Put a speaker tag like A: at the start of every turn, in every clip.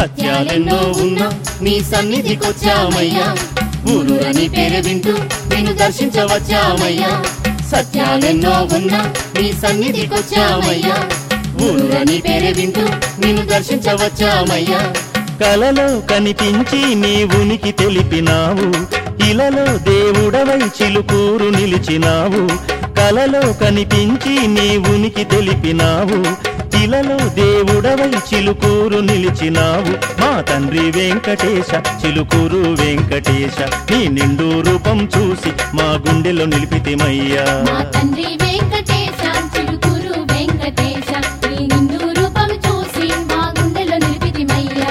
A: సత్యాలెన్నో ఉన్నా నీ సన్నిధికొచ్చామయ్యా ఊరురని పేరు వింటూ నిన్ను దర్శించవచ్చామయ్యా సత్యాలెన్నో ఉన్నా నీ సన్నిధికొచ్చామయ్యా ఊరురని పేరు వింటూ నిన్ను దర్శించవచ్చామయ్యా
B: కలలో కనిపించి నీ ఉనికి తెలిపినావు ఇలలో దేవుడవై చిలుకూరు నిలిచినావు కలలో కనిపించి నీ ఉనికి తెలిపినావు ఇలలో దేవుడవై చిలుకూరు నిలిచినావు మా తండ్రి వెంకటేశ చిలుకూరు వెంకటేశ నీ నిండు రూపం చూసి మా గుండెలో నిలిపితిమయ్యా
C: మా తండ్రి వెంకటేశ చిలుకూరు వెంకటేశ నీ నిండు రూపం చూసి మా గుండెలో నిలిపితిమయ్యా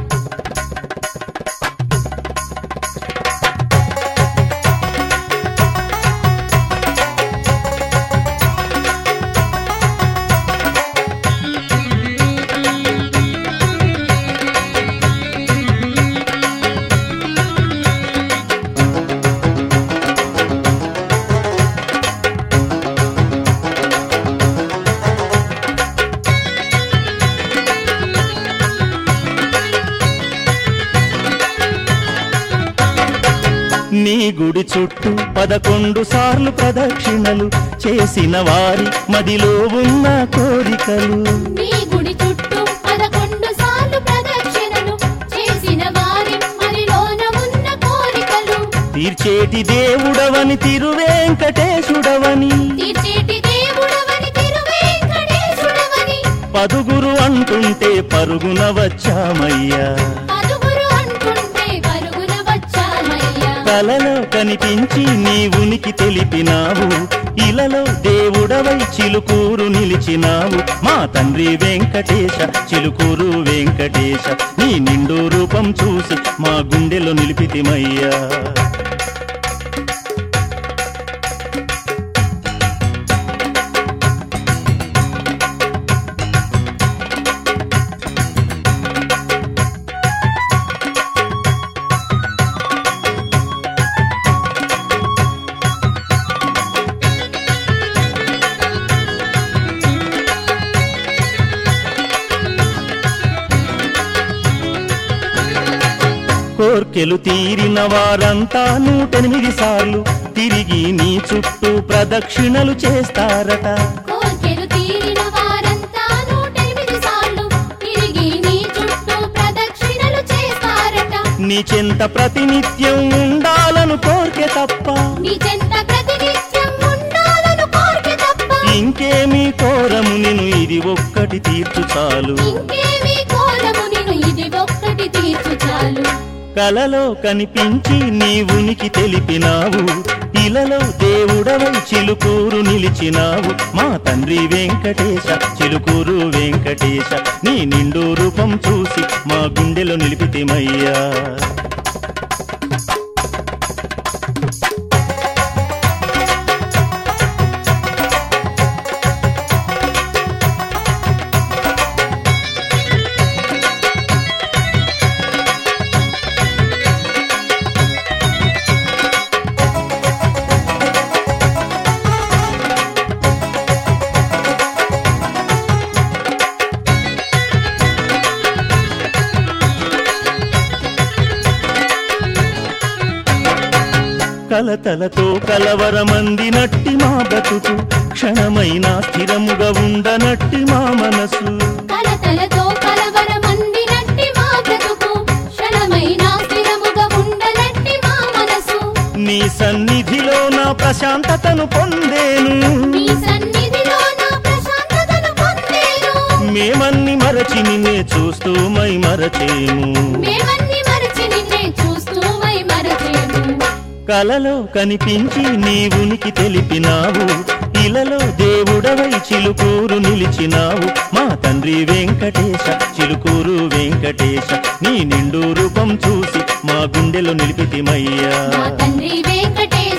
B: నీ గుడి చుట్టూ పదకొండు సార్లు ప్రదక్షిణలు చేసిన వారి మదిలో ఉన్న కోరికలు
C: నీ గుడి చుట్టూ పదకొండు సార్లు ప్రదక్షిణలు చేసిన వారి మరిలోన ఉన్న కోరికలు
B: తీర్చేటి దేవుడవని తిరువేంకటేశుడవని
C: తీర్చేటి దేవుడవని తిరువేంకటేశుడవని
B: పదుగురు అంటుంటే పరుగున వచ్చామయ్యా
C: పలువురు అంటుంటే పరుగున వచ్చామయ్యా
B: కలలో కనిపించి నీ ఉనికి తెలిపినావు ఇలలో దేవుడవై చిలుకూరు నిలిచినావు మా తండ్రి వెంకటేశ చిలుకూరు వెంకటేశ నీ నిండు రూపం చూసి మా గుండెలో నిలిపితిమయ్యా కోర్కెలు తీరిన వారంతా నూటెనిమిది సార్లు తిరిగి నీ చుట్టూ ప్రదక్షిణలు చేస్తారట
C: కోర్కెలు తీరిన వారంతా నూటెనిమిది సార్లు తిరిగి నీ చుట్టూ ప్రదక్షిణలు చేస్తారట
B: నీ చెంత ప్రతినిత్యం ఉండాలను కోర్కె తప్ప
C: నీ చెంత ప్రతినిత్యం ఉండాలను కోర్కె తప్ప
B: ఇంకేమీ కోరము నేను ఇది ఒక్కటి తీర్చు చాలు
C: ఇంకేమీ కోరము నిన్ను ఇది ఒక్కటి తీర్చు చాలు
B: కలలో కనిపించి నీ ఉనికి తెలిపినావు ఇలలో దేవుడవై చిలుకూరు నిలిచినావు మా తండ్రి వెంకటేశ చిలుకూరు వెంకటేశ నీ నిండు రూపం చూసి మా గుండెలో నిలిపితిమయ్యా కలతలతో కలవరమంది నట్టి మా బ్రతుకు క్షణమైనా స్థిరముగా ఉండనట్టి మా మనసు
C: కలతలతో కలవరమందినట్టి మా బ్రతుకు క్షణమైనా స్థిరముగా ఉండనట్టి మా మనసు
B: నీ సన్నిధిలో నా ప్రశాంతతను పొందేను
C: నీ సన్నిధిలో నా ప్రశాంతతను పొందేను
B: మేమన్ని మరచి నిన్నే చూస్తూ మై మరచేము
C: మేమన్ని మరచి నిన్నే చూస్తూ మై మరచేము
B: కలలో కనిపించి నీ ఉనికి తెలిపినావు ఇలలో దేవుడవై చిలుకూరు నిలిచినావు మా తండ్రి వెంకటేశ చిలుకూరు వెంకటేశ నీ నిండు రూపం చూసి మా గుండెలో నిలిపితిమయ్యా
C: మా తండ్రి వెంకటేశ